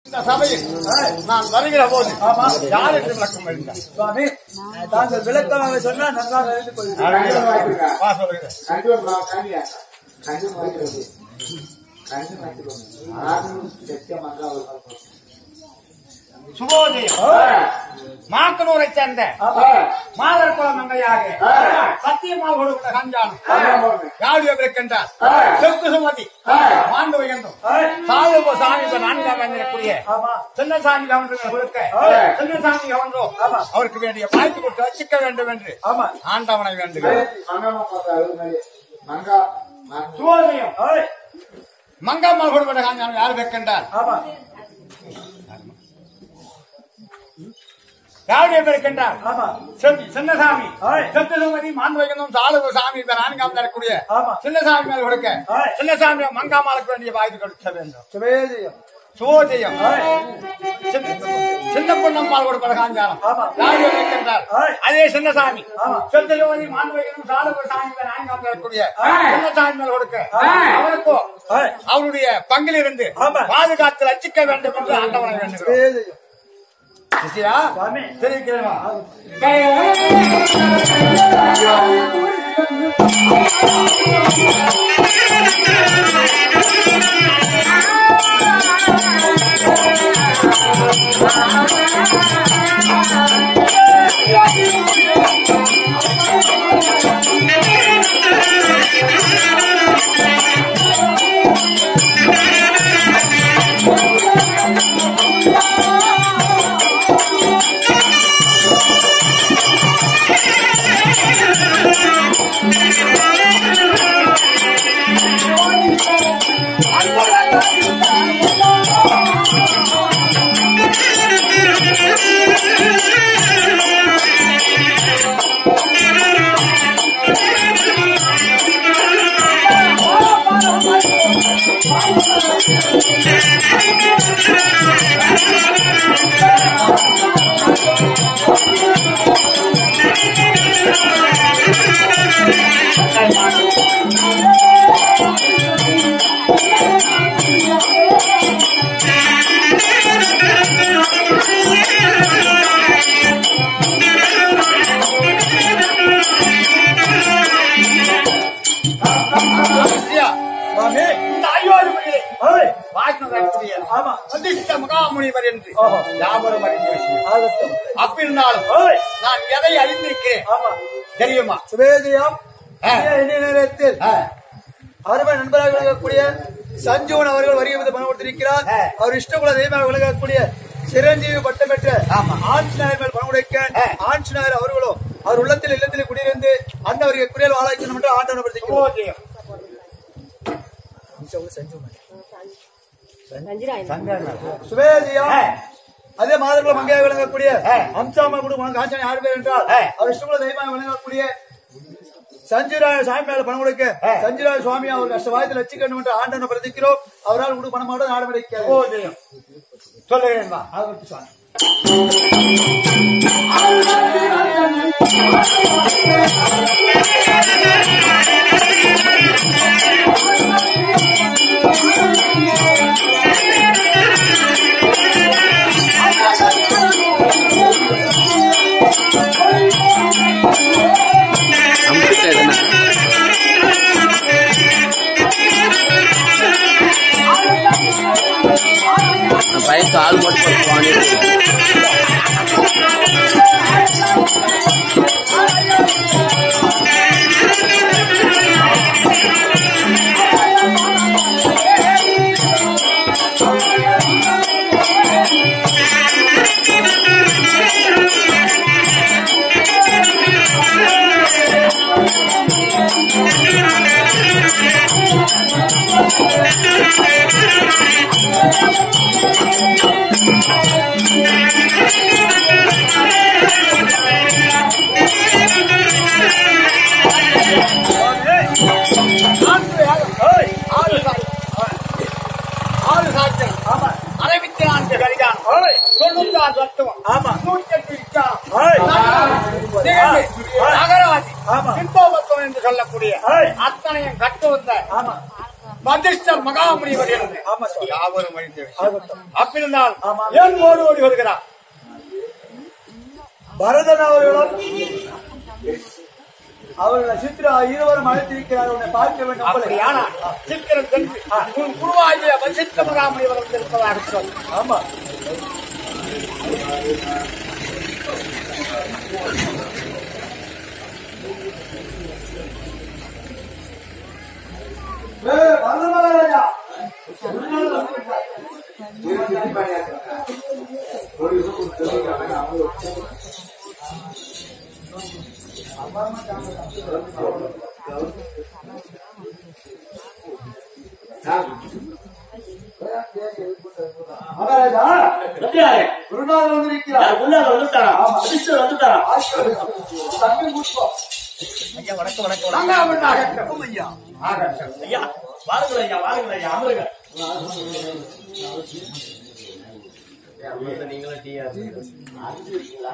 இந்த சபையில் நான் வருகிற போது யார் என்று விளக்கம் எழுந்தார் சுவாமி தாங்கள் விளக்கமாக சொன்னால் நன்றாக அறிந்து கொள்கிறேன் வா சொல்லுகிறேன் சுபோதயம் மாக்கனூரை சேர்ந்த மாதர் குலம் மங்கையாக சத்தியமாக கொடுக்கிற கஞ்சானம் யாழிய இருக்கின்றார் செக்கு சுமதி மாண்டு உயர்ந்தும் சாதுப சாமி இப்ப நான்காம் வந்திருக்கூடிய ஆமா சின்னசாமி கவர்னர் கொடுக்க சின்னசாமி கவர்னோ ஆமா. அவருக்கு வேண்டிய வாய்ப்பு கொடுத்து வச்சுக்க வேண்டும் என்று ஆமா ஆண்டவனை வேண்டுகிறேன் மங்கா சுபோதயம் ஓய், மங்கம்மா கொடுக்கிற கஞ்சானம் யார் வைக்கின்றார் ஆமா யாருடைய இருக்கின்றார் ஆமா செம்- சின்னசாமி ஆய். சத்துசுமதி மாண்புவைக்கணும் சாலுவ சாமி இந்த நான்காம் தரக்கூடிய ஆமா. சின்னசாமி மேல் கொடுக்க ஆய். சின்னசாமி மங்காமாலுக்கு வேண்டிய வாய்ப்பு கொடுக்க வேண்டும் சுபேஜயம் சுவோஜயம் ஓய், சின்ன- சின்ன பொன்னம்மாள் கொடுப்பத காஞ்சாலம் ஆமா. யாருடைய இருக்கின்றார் ஆய். அதே சின்னசாமி ஆமா. சத்துசுமதி மாண்புவைக்கணும் சாலுவ சாமி இந்த நான்காம் தரக்கூடிய ஆய். சின்னசாமி மேல் கொடுக்க ஆய். அவருக்கோ ஓய், அவருடைய பங்கிலிருந்து ஆமா. பாதுகாத்து ரச்சிக்க வேண்டும் என்று ஆண்டவனை வேண்டுகிறோம் சுபேஜயம் சிசியா சுவாமி தெரிவிக்கிறேன் சிசியா சுவாமி இந்த அயோத்தியிலே ஓய், வாய்க்கக்கூடிய ஆமா அதிர்ஷ்ட மகாமுனிவர் என்று ஓஹோ. யாவரும் அறிந்த விஷயம் ஆகஸ்டம் அப்பிருந்தாலும் ஓய், நான் எதை அறிந்திருக்கிறேன் ஆமா தெரியுமா சுபேஜயம் ஆ. இந்த நேரத்தில் ஆ, அருமை நண்பராக விளங்கக்கூடிய சஞ்சீவன் அவர்கள் வருகை வந்து பணம் கொடுத்திருக்கிறார் ஆ. அவர் இஷ்டகுல தெய்வமாக விளங்கக்கூடிய சிரஞ்சீவி பட்டம் பெற்ற ஆமா. ஆஞ்சநாயர் மேல் பணம் உடைக்க ஆ. ஆஞ்சநாயர் அவர்களும் அவர் உள்ளத்தில் இல்லத்தில் குடியிருந்து அன்னவருக்கு குரியல் ஆளாக்கணும் என்று ஆண்டவனை படுத்திக்கிறோம் சுபோதயம். சுபேஜியம் ஆ. அதே மாதிரிக்குள்ள மங்கையாக விளங்கக்கூடிய ஆ. அம்சாமா குடும்பம் காஞ்சனை யார் பேர் என்றால் ஆ. அவர் இஷ்டகுல தெய்வமாக விளங்கக்கூடிய சஞ்சிராய சாமி மேல பணம் கொடுக்க ஆ. சஞ்சிராய சுவாமி அவர் கஷ்டவாயத்தில் வச்சுக்கணும் என்று ஆண்டவனை பிரதிக்கிறோம் அவரால் கொடு பணமாட நாடு கிடைக்கிறது சுபோதயம். சொல்லுகிறேன் வா. ஆகட்டும் சுவாமி பையன் கால் போட்டு போவானே நான்கு யாகம். ஏய், ஆறு சாட்சி. ஆறு சாட்சியம். அறுபத்தி நான்கு கலிகானம். தொண்ணூத்தி ஆறு தத்துவம். ஆமா. நூத்தி எட்டு விஞ்ஞானம். ஏய். நிகழ்ச்சி. ஏய். நகராதி. ஆமா. பின்போகத்துவம் என்று சொல்லக்கூடிய ஏய். அத்தனையும் கட்டு வந்த ஆமா வதிஷ்டர் மகாமுனிவர் என்று ஆமா சுவாமி யாவரும் அறிந்த விஷயம் ஆகட்டும். அப்படிருந்தால் ஆமா. ஏன் ஓடி ஓடி வருகிறார் பரதன் அவர்களும் அவர்கள் சித்ரா இருவரும் அழைத்திருக்கிறார் உன்னை பார்க்க வேண்டும் அப்படியானா சித்திரம் சென்று உன் குருவாகிய வசிஷ்ட மகாமுனிவர் வந்திருப்பதாக சொல் ஆமா ஏய், பரதன் மகாராஜா. மகாராஜா வந்துட்டாரு. குருநாதர் வந்திருக்கிறார் யார் முன்னால வந்துட்டாரா? அதிர்ஷ்டர் வந்துட்டாரா? தம்பி புஷ்பம் மகாமுனாகட்டும் ஐயா ஐயா, வாருங்கள் ஐயா, வாருங்கள் ஐயா, அமருங்க. நீங்களும் டீயா இருக்கீங்களா?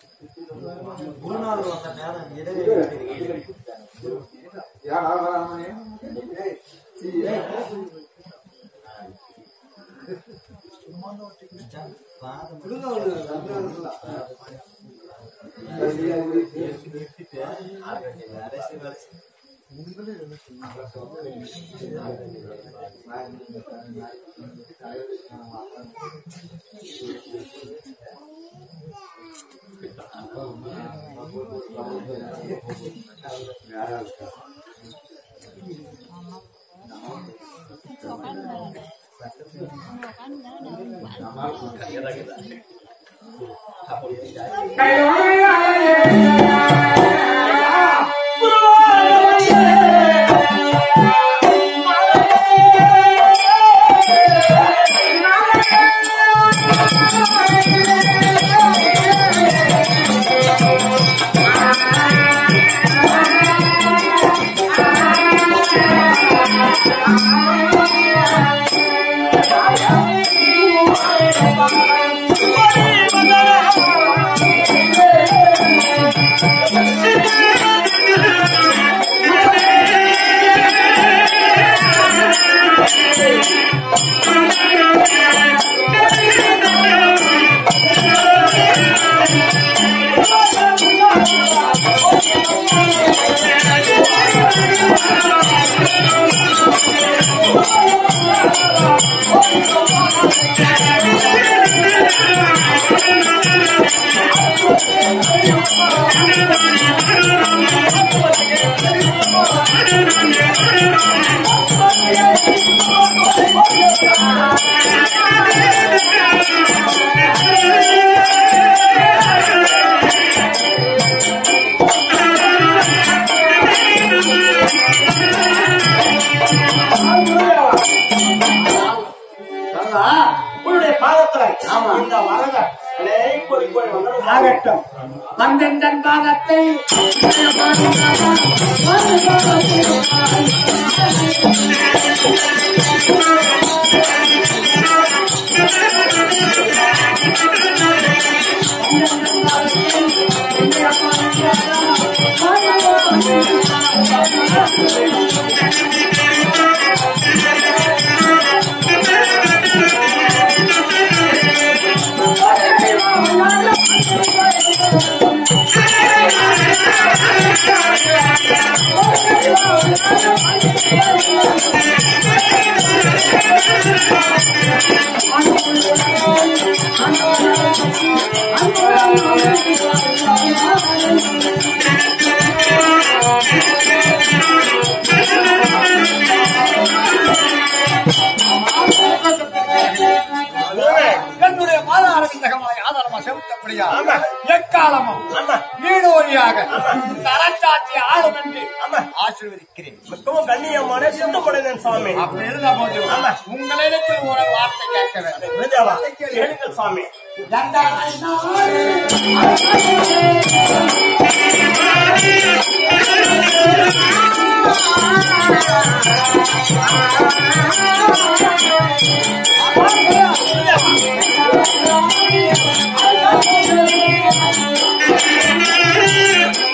வரதா, உன்னுடைய பாதத்துல இந்த வரத கோரி கோரி வந்தது ஆகட்டும் வந்தெந்தன் பாதத்தை என்னுடைய மாத அரவிந்தகமாய் ஆதாரமா செலுத்தப்படியா எக்காலமும் நீடோடியாக இந்த அரசாட்சி ஆளும் என்று ஆசீர்வதிக்கிறேன் மிகவும் கண்ணியமான சித்தப்படைந்தேன் சுவாமி அப்படி இருந்த போது உங்களிடத்தில் ஒரு வார்த்தை கேட்க வேண்டும் விருதாவா, கேளுங்கள் சுவாமி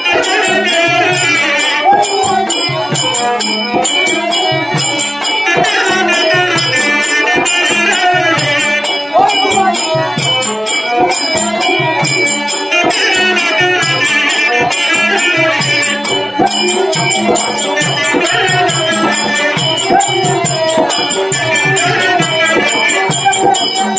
Thank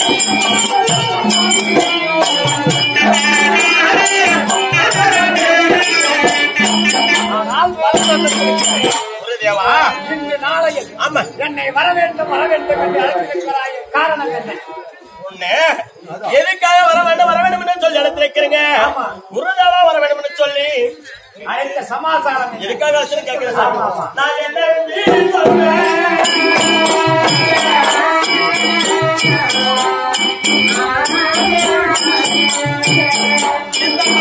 ஆனால் பலவந்தத்திற்கு குருதேவா இன்று நாளையில் ஆமா என்னை வர வேண்டும் வர வேண்டும் என்று அழைத்திருக்கிறாய் காரணம் என்ன ஒண்ணு எதுக்காக வர வேண்டும் வர வேண்டும் என்று சொல்லி இடத்திருக்கிறீங்க ஆமா. குருதேவா வர வேண்டும் என்று சொல்லி அழைத்த சமாச்சாரம் என்ன? எதுக்காக வச்சு கேட்கிறேன் சாமி ஆமா, ஆமா. நான் என்ன என்று சொல்றேன் இந்த